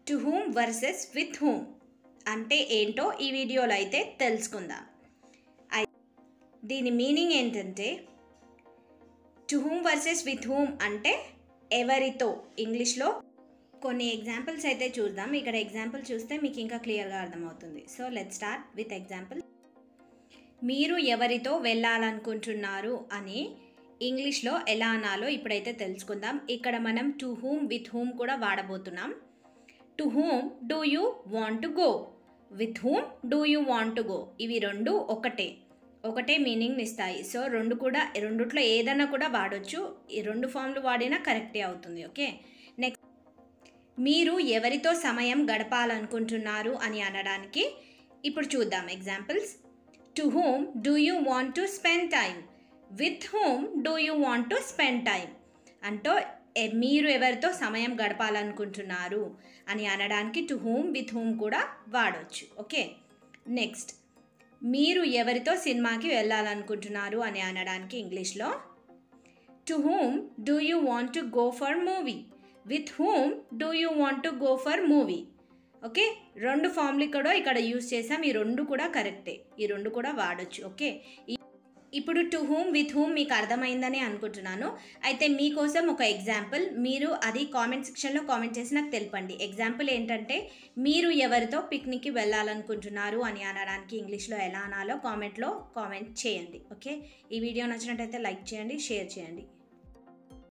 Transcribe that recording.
to whom versus with whom అంటే ఏంటో ఈ వీడియోలో అయితే తెలుసుకుందాం ఐ- దీని మీనింగ్ ఏంటంటే to whom versus with whom అంటే ఎవరితో ఇంగ్లీష్లో కొన్ని ఎగ్జాంపుల్స్ అయితే చూద్దాం ఇక్కడ ఎగ్జాంపుల్ చూస్తే మీకు ఇంకా క్లియర్గా అర్థమవుతుంది so let start with example మీరు ఎవరితో వెళ్ళాలనుకుంటున్నారు అని ఇంగ్లీష్లో ఎలా అనాలో ఇప్పుడైతే తెలుసుకుందాం ఇక్కడ మనం టు హూమ్ విత్ హూమ్ కూడా వాడబోతున్నాం to whom do you want to go with whom do you want to go ఇవి రెండు ఒకటే ఒకటే మీనింగ్ ఇస్తాయి సో రెండు కూడా రెండిట్లో ఏదైనా కూడా వాడొచ్చు ఈ రెండు ఫామ్లు వాడినా కరెక్టే అవుతుంది ఓకే నెక్స్ట్ మీరు ఎవరితో సమయం గడపాలనుకుంటున్నారు అని అనడానికి ఇప్పుడు చూద్దాం examples to whom do you want to spend time with whom do you want to spend time అంటూ ఎ- మీరు ఎవరితో సమయం గడపాలనుకుంటున్నారు అని అనడానికి టు హూమ్ విత్ హూమ్ కూడా వాడవచ్చు ఓకే నెక్స్ట్ మీరు ఎవరితో సినిమాకి వెళ్ళాలనుకుంటున్నారు అని అనడానికి ఇంగ్లీష్లో to whom do you want to go for movie with whom do you want to go for movie okay రెండు ఫామ్లు కూడా ఇక్కడ యూస్ చేసాం ఈ రెండు కూడా కరెక్టే ఈ రెండు కూడా వాడొచ్చు ఓకే ఈ- ఇప్పుడు టు హూమ్ విత్ హూమ్ మీకు అర్థమైందని అనుకుంటున్నాను అయితే మీకోసం ఒక ఎగ్జాంపుల్ మీరు అది కామెంట్ సెక్షన్లో కామెంట్ చేసి నాకు తెలపండి ఎగ్జాంపుల్ ఏంటంటే మీరు ఎవరితో పిక్నిక్కి వెళ్ళాలనుకుంటున్నారు అని అనడానికి ఇంగ్లీష్లో ఎలా అనాలో కామెంట్లో కామెంట్ చేయండి ఓకే ఈ వీడియో నచ్చినట్టయితే లైక్ చేయండి షేర్ చేయండి